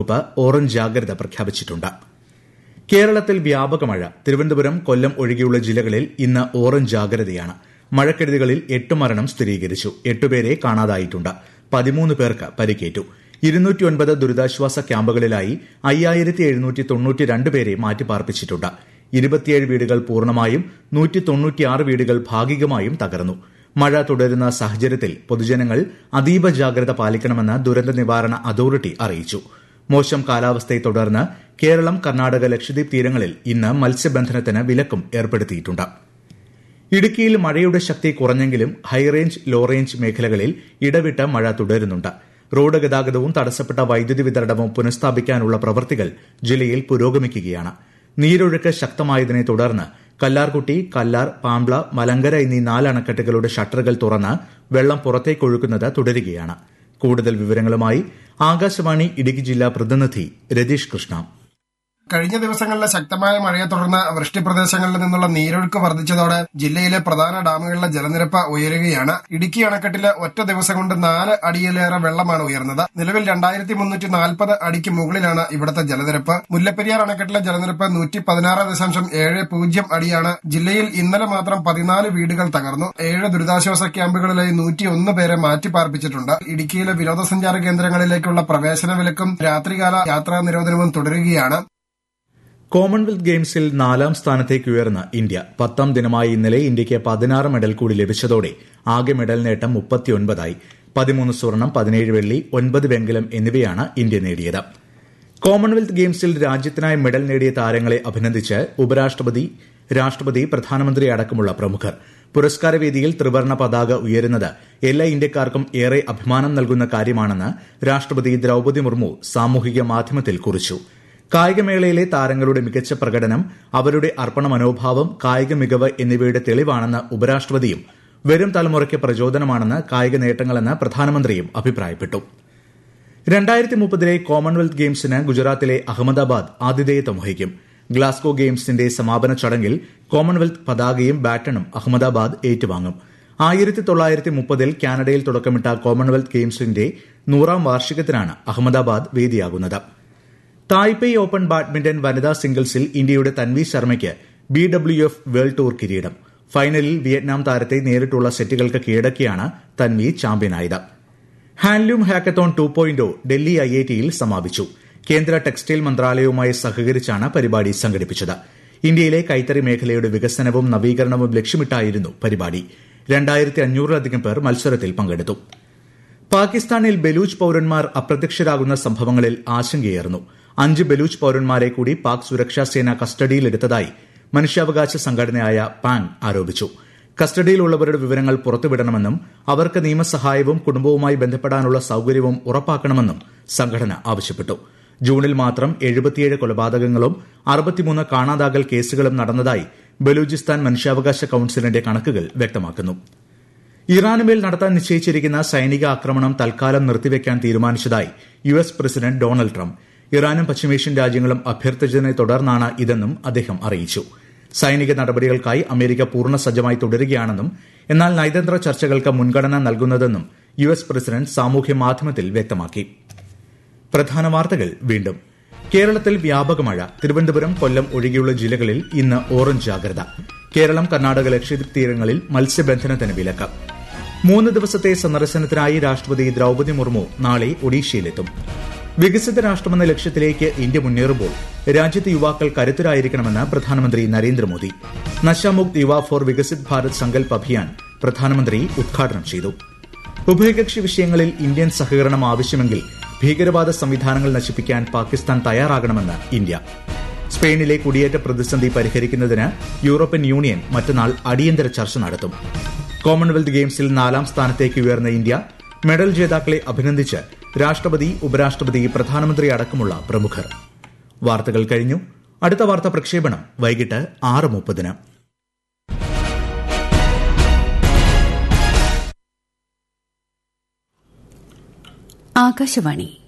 വകുപ്പ് ഓറഞ്ച് ജാഗ്രത പ്രഖ്യാപിച്ചിട്ടുണ്ട് കേരളത്തിൽ വ്യാപക മഴ തിരുവനന്തപുരം കൊല്ലം ഒഴികെയുള്ള ജില്ലകളിൽ ഇന്ന് ഓറഞ്ച് ജാഗ്രതയാണ് മഴക്കെടുതികളിൽ എട്ട് മരണം സ്ഥിരീകരിച്ചു എട്ടുപേരെ കാണാതായിട്ടുണ്ട് പതിമൂന്ന് പേർക്ക് പരിക്കേറ്റു ഇരുന്നൂറ്റിയൊൻപത് ദുരിതാശ്വാസ ക്യാമ്പുകളിലായി അയ്യായിരത്തി എഴുന്നൂറ്റി തൊണ്ണൂറ്റിരണ്ട് പേരെ മാറ്റിപ്പാർപ്പിച്ചിട്ടുണ്ട് ഇരുപത്തിയേഴ് വീടുകൾ പൂർണ്ണമായും നൂറ്റി തൊണ്ണൂറ്റിയാറ് വീടുകൾ ഭാഗികമായും തകർന്നു മഴ തുടരുന്ന സാഹചര്യത്തിൽ പൊതുജനങ്ങൾ അതീവ ജാഗ്രത പാലിക്കണമെന്ന് ദുരന്ത നിവാരണ അതോറിറ്റി അറിയിച്ചു മോശം കാലാവസ്ഥയെ തുടർന്ന് കേരളം കർണാടക ലക്ഷദ്വീപ് തീരങ്ങളിൽ ഇന്ന് മത്സ്യബന്ധനത്തിന് വിലക്കും ഏർപ്പെടുത്തിയിട്ടുണ്ട് ഇടുക്കിയിൽ മഴയുടെ ശക്തി കുറഞ്ഞെങ്കിലും ഹൈറേഞ്ച് ലോ റേഞ്ച് മേഖലകളിൽ ഇടവിട്ട് മഴ തുടരുന്നുണ്ട് റോഡ് ഗതാഗതവും തടസ്സപ്പെട്ട വൈദ്യുതി വിതരണവും പുനഃസ്ഥാപിക്കാനുള്ള പ്രവൃത്തികൾ ജില്ലയിൽ പുരോഗമിക്കുകയാണ് നീരൊഴുക്ക് ശക്തമായതിനെ തുടർന്ന് കല്ലാർകുട്ടി കല്ലാർ പാംബ്ല മലങ്കര എന്നീ നാല് അണക്കെട്ടുകളുടെ ഷട്ടറുകൾ തുറന്ന് വെള്ളം പുറത്തേക്കൊഴുക്കുന്നത് തുടരുകയാണ് കൂടുതൽ വിവരങ്ങളുമായി ആകാശവാണി ഇടുക്കി ജില്ലാ പ്രതിനിധി രതീഷ് കൃഷ്ണ കഴിഞ്ഞ ദിവസങ്ങളിലെ ശക്തമായ മഴയെ തുടർന്ന് വൃഷ്ടിപ്രദേശങ്ങളിൽ നിന്നുള്ള നീരൊഴുക്ക് വർദ്ധിച്ചതോടെ ജില്ലയിലെ പ്രധാന ഡാമുകളിലെ ജലനിരപ്പ് ഉയരുകയാണ് ഇടുക്കി അണക്കെട്ടിലെ ഒറ്റ ദിവസം കൊണ്ട് നാല് അടിയിലേറെ വെള്ളമാണ് ഉയർന്നത് നിലവിൽ രണ്ടായിരത്തി മുന്നൂറ്റി നാൽപ്പത് അടിക്ക് മുകളിലാണ് ഇവിടുത്തെ ജലനിരപ്പ് മുല്ലപ്പെരിയാർ അണക്കെട്ടിലെ ജലനിരപ്പ് നൂറ്റി പതിനാറ് ദശാംശം ഏഴ് പൂജ്യം അടിയാണ് ജില്ലയിൽ ഇന്നലെ മാത്രം പതിനാല് വീടുകൾ തകർന്നു ഏഴ് ദുരിതാശ്വാസ ക്യാമ്പുകളിലായി നൂറ്റിയൊന്ന് പേരെ മാറ്റിപ്പാർപ്പിച്ചിട്ടുണ്ട് ഇടുക്കിയിലെ വിനോദസഞ്ചാര കേന്ദ്രങ്ങളിലേക്കുള്ള പ്രവേശന വിലക്കും രാത്രികാല യാത്രാ നിരോധനവും തുടരുകയാണ് കോമൺവെൽത്ത് ഗെയിംസിൽ നാലാം സ്ഥാനത്തേക്ക് ഉയർന്ന ഇന്ത്യ പത്താം ദിനമായ ഇന്നലെ ഇന്ത്യയ്ക്ക് പതിനാറ് മെഡൽ കൂടി ലഭിച്ചതോടെ ആകെ മെഡൽ നേട്ടം മുപ്പത്തിയൊൻപതായി പതിമൂന്ന് സ്വർണം പതിനേഴ് വെള്ളി ഒൻപത് വെങ്കലം എന്നിവയാണ് ഇന്ത്യ നേടിയത് കോമൺവെൽത്ത് ഗെയിംസിൽ രാജ്യത്തിനായി മെഡൽ നേടിയ താരങ്ങളെ അഭിനന്ദിച്ച് ഉപരാഷ്ട്രപതി രാഷ്ട്രപതി പ്രധാനമന്ത്രി അടക്കമുള്ള പ്രമുഖർ പുരസ്കാരവേദിയിൽ ത്രിവർണ പതാക ഉയരുന്നത് എല്ലാ ഇന്ത്യക്കാർക്കും ഏറെ അഭിമാനം നൽകുന്ന കാര്യമാണെന്ന് രാഷ്ട്രപതി ദ്രൌപതി മുർമു സാമൂഹിക മാധ്യമത്തിൽ കുറിച്ചു കായികമേളയിലെ താരങ്ങളുടെ മികച്ച പ്രകടനം അവരുടെ അർപ്പണ മനോഭാവം കായിക മികവ് എന്നിവയുടെ തെളിവാണെന്ന് ഉപരാഷ്ട്രപതിയും വരും തലമുറയ്ക്ക് പ്രചോദനമാണെന്ന് കായിക നേട്ടങ്ങളെന്ന് പ്രധാനമന്ത്രിയും അഭിപ്രായപ്പെട്ടു രണ്ടായിരത്തി മുപ്പതിലെ കോമൺവെൽത്ത് ഗെയിംസിന് ഗുജറാത്തിലെ അഹമ്മദാബാദ് ആതിഥേയത്വം വഹിക്കും ഗ്ലാസ്കോ ഗെയിംസിന്റെ സമാപന ചടങ്ങിൽ കോമൺവെൽത്ത് പതാകയും ബാറ്റണും അഹമ്മദാബാദ് ഏറ്റുവാങ്ങും ആയിരത്തി തൊള്ളായിരത്തി മുപ്പതിൽ കാനഡയിൽ തുടക്കമിട്ട കോമൺവെൽത്ത് ഗെയിംസിന്റെ നൂറാം വാർഷികത്തിനാണ് അഹമ്മദാബാദ് വേദിയാകുന്നത് തായ്പേയ് ഓപ്പൺ ബാഡ്മിന്റൺ വനിതാ സിംഗിൾസിൽ ഇന്ത്യയുടെ തൻവി ശർമ്മയ്ക്ക് B W F world tour കിരീടം ഫൈനലിൽ വിയറ്റ്നാം താരത്തെ നേരിട്ടുള്ള സെറ്റുകൾക്ക് കീഴടക്കിയാണ് തൻവി ചാമ്പ്യനായത് handloom hackathon two point Delhi I I ടിയിൽ സമാപിച്ചു കേന്ദ്ര ടെക്സ്റ്റൈൽ മന്ത്രാലയവുമായി സഹകരിച്ചാണ് പരിപാടി സംഘടിപ്പിച്ചത് ഇന്ത്യയിലെ കൈത്തറി മേഖലയുടെ വികസനവും നവീകരണവും ലക്ഷ്യമിട്ടായിരുന്നു പരിപാടി രണ്ടായിരത്തി അഞ്ഞൂറിലധികം പേർ മത്സരത്തിൽ പങ്കെടുത്തു പാകിസ്ഥാനിൽ ബലൂച്ച് പൌരന്മാർ അപ്രത്യക്ഷരാകുന്ന സംഭവങ്ങളിൽ ആശങ്കയേറുന്നു അഞ്ച് ബലൂച്ച് പൌരന്മാരെ കൂടി പാക് സുരക്ഷാ സേന കസ്റ്റഡിയിലെടുത്തതായി മനുഷ്യാവകാശ സംഘടനയായ പാങ് ആരോപിച്ചു കസ്റ്റഡിയിലുള്ളവരുടെ വിവരങ്ങൾ പുറത്തുവിടണമെന്നും അവർക്ക് നിയമസഹായവും കുടുംബവുമായി ബന്ധപ്പെടാനുള്ള സൌകര്യവും ഉറപ്പാക്കണമെന്നും സംഘടന ആവശ്യപ്പെട്ടു ജൂണിൽ മാത്രം എഴുപത്തിയേഴ് കൊലപാതകങ്ങളും അറുപത്തിമൂന്ന് കാണാതാകൽ കേസുകളും നടന്നതായി ബലൂചിസ്ഥാൻ മനുഷ്യാവകാശ കൌൺസിലിന്റെ കണക്കുകൾ വ്യക്തമാക്കുന്നു ഇറാനുമേൽ നടത്താൻ നിശ്ചയിച്ചിരിക്കുന്ന സൈനിക ആക്രമണം തൽക്കാലം നിർത്തിവെക്കാൻ തീരുമാനിച്ചതായി U S president Donald Trump ഇറാനും പശ്ചിമേഷ്യൻ രാജ്യങ്ങളും അഭ്യർത്ഥിച്ചതിനെ തുടർന്നാണ് ഇതെന്നും അദ്ദേഹം അറിയിച്ചു സൈനിക നടപടികൾക്കായി അമേരിക്ക പൂർണ്ണ സജ്ജമായി തുടരുകയാണെന്നും എന്നാൽ നയതന്ത്ര ചർച്ചകൾക്ക് മുൻഗണന നൽകുന്നതെന്നും യു എസ് പ്രസിഡന്റ് സാമൂഹ്യ മാധ്യമത്തിൽ വ്യക്തമാക്കി പ്രധാന വാർത്തകൾ വീണ്ടും കേരളത്തിൽ വ്യാപക മഴ തിരുവനന്തപുരം കൊല്ലം ഒഴികെയുള്ള ജില്ലകളിൽ ഇന്ന് ഓറഞ്ച് ജാഗ്രത കേരളം കർണാടക ലക്ഷദ്വീപ് തീരങ്ങളിൽ മത്സ്യബന്ധനത്തിന് വിലക്ക് മൂന്ന് ദിവസത്തെ സന്ദർശനത്തിനായി രാഷ്ട്രപതി ദ്രൌപതി മുർമു നാളെ ഒഡീഷയിലെത്തും വികസിത രാഷ്ട്രമെന്ന ലക്ഷ്യത്തിലേക്ക് ഇന്ത്യ മുന്നേറുമ്പോൾ രാജ്യത്തെ യുവാക്കൾ കരുത്തരായിരിക്കണമെന്ന് പ്രധാനമന്ത്രി നരേന്ദ്രമോദി നശാമുക്ത് യുവ ഫോർ വികസിത് ഭാരത് സങ്കൽപ് അഭിയാൻ പ്രധാനമന്ത്രി ഉദ്ഘാടനം ചെയ്തു ഉഭയകക്ഷി വിഷയങ്ങളിൽ ഇന്ത്യൻ സഹകരണം ആവശ്യമെങ്കിൽ ഭീകരവാദ സംവിധാനങ്ങൾ നശിപ്പിക്കാൻ പാകിസ്ഥാൻ തയ്യാറാകണമെന്ന് ഇന്ത്യ സ്പെയിനിലെ കുടിയേറ്റ പ്രതിസന്ധി പരിഹരിക്കുന്നതിന് യൂറോപ്യൻ യൂണിയൻ മറ്റന്നാൾ അടിയന്തര ചർച്ച നടത്തും കോമൺവെൽത്ത് ഗെയിംസിൽ നാലാം സ്ഥാനത്തേക്ക് ഉയർന്ന ഇന്ത്യ മെഡൽ ജേതാക്കളെ അഭിനന്ദിച്ച് രാഷ്ട്രപതി ഉപരാഷ്ട്രപതി പ്രധാനമന്ത്രി അടക്കമുള്ള പ്രമുഖർ വാർത്തകൾ കഴിഞ്ഞു അടുത്ത വാർത്താ പ്രക്ഷേപണം വൈകിട്ട് ആറ് മുപ്പതിന് ആകാശവാണി